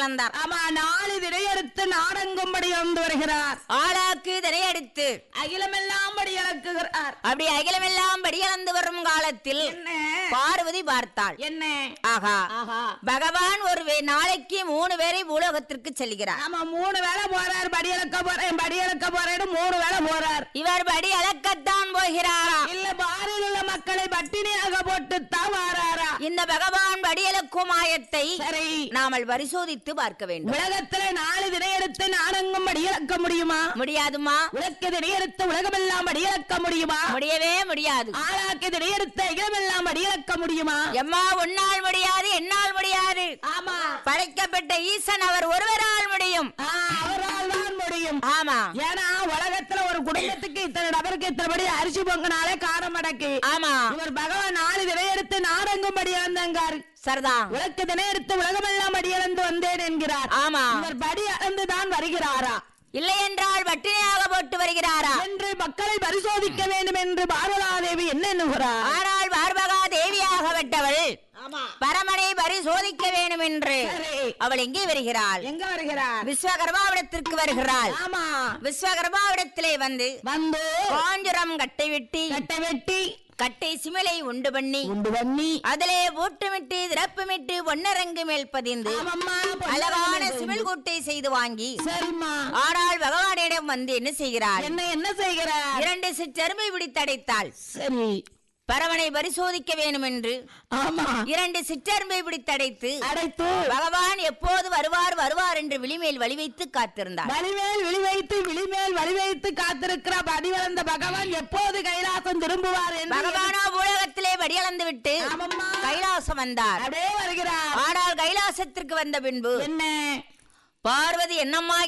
வந்தார் ஆமா நாலு திரையெடுத்து நாடங்கும்படி வந்து வருகிறார் ஆளாக்கு திரையடித்து அகிலமெல்லாம் படி இழக்குகிறார் அப்படி அகிலமெல்லாம் படியளந்து வரும் காலத்தில் என்ன பார்வதி பார்த்தாள் என்ன ஆகா ஆஹா பகவான் ஒரு வே- நாளைக்கு மூணு பேரை பூலோகத்திற்கு செல்கிறார் ஆமா மூணு வேளை போறார் படி இழக்க போறேன் படி இழக்க போறேன்னு மூணு வேளை போறார் இவர் படி அளக்கத்தான் போகிறாரா இல்ல பாரில் உள்ள மக்களை பட்டினியாக போட்டு தான் வாராரா இந்த பகவான் படி அளக்கும் ஆயத்தை சரி நாமல் பரிசோதித்து பார்க்க வேண்டும் உலகத்துல நாலு திரையெடுத்து நாடங்கும் படி இழக்க முடியுமா முடியாதுமா உலக்க திரையெடுத்து உலகமெல்லாம் படி இழக்க முடியுமா முடியவே முடியாது ஆளாக்கு திரையெடுத்த இளமெல்லாம் படி இழக்க முடியுமா எம்மா உன்னால் முடியாது என்னால் முடியாது ஆமா படைக்கப்பட்ட ஈசன் அவர் ஒருவரால் முடியும் ஆ, அவரால் தான் முடியும் ஆமா ஏன்னா உலகத்துல ஒரு குடும்பத்துக்கு இத்தனை நபருக்கு இத்தனைபடி அரிசி பொங்கினாலே காரம் அடக்கு ஆமா இவர் பகவான் நாலு திரையெடுத்து நாடங்கும்படி இழந்தங்கார் சரிதான் உலக்கு தினையெடுத்து உலகமெல்லாம் படி இழந்து வந்தேன் என்கிறார் ஆமா இவர் படி அளந்து தான் வருகிறாரா இல்லை என்றால் பட்டினியாக போட்டு வருகிறாரா என்று மக்களை பரிசோதிக்க வேண்டும் என்று பாரதாதேவி என்ன எண்ணுகிறார் ஆனால் பார்பகா தேவியாக விட்டவள் ஆமா பரமனை பரிசோதிக்க வேண்டும் என்று சரி. அவள் எங்கே வருகிறாள் எங்க வருகிறார் விஸ்வகர்மாவிடத்திற்கு வருகிறாள் ஆமா விஸ்வகர்மாவிடத்திலே வந்து வந்து காஞ்சுரம் கட்டை வெட்டி கட்டை வெட்டி கட்டை சிமிலை உண்டு பண்ணி உண்டு பண்ணி அதிலே ஊட்டுமிட்டு திறப்புமிட்டு பொன்னரங்கு மேல் பதிந்து ஆமம்மா, அழகான பொன்னரங்கு சிமிழ் கூட்டை செய்து வாங்கி சரிம்மா ஆனால் பகவானிடம் வந்து என்ன செய்கிறாள் என்ன என்ன செய்கிறார் இரண்டு சிற்றருமை பிடித்தடைத்தாள் சரி பரவனை பரிசோதிக்க வேண்டும் என்று ஆமா இரண்டு சிற்றருமை பிடித்தடைத்து அடைத்து பகவான் எப்போது வருவார் வருவார் என்று விழிமேல் வழி வைத்து காத்திருந்தார் வலிமேல் விழி வைத்து விழிமேல் வழி வைத்து காத்திருக்கிற பதிவளர்ந்த பகவான் எப்போது கைலாசம் திரும்புவார் என்று பகவானோ பூலகத்திலே படியளந்து விட்டு ஆமம்மா. கைலாசம் வந்தார் அப்படியே வருகிறார் ஆனால் கைலாசத்திற்கு வந்த பின்பு என்ன பார்வதி என்னம்மா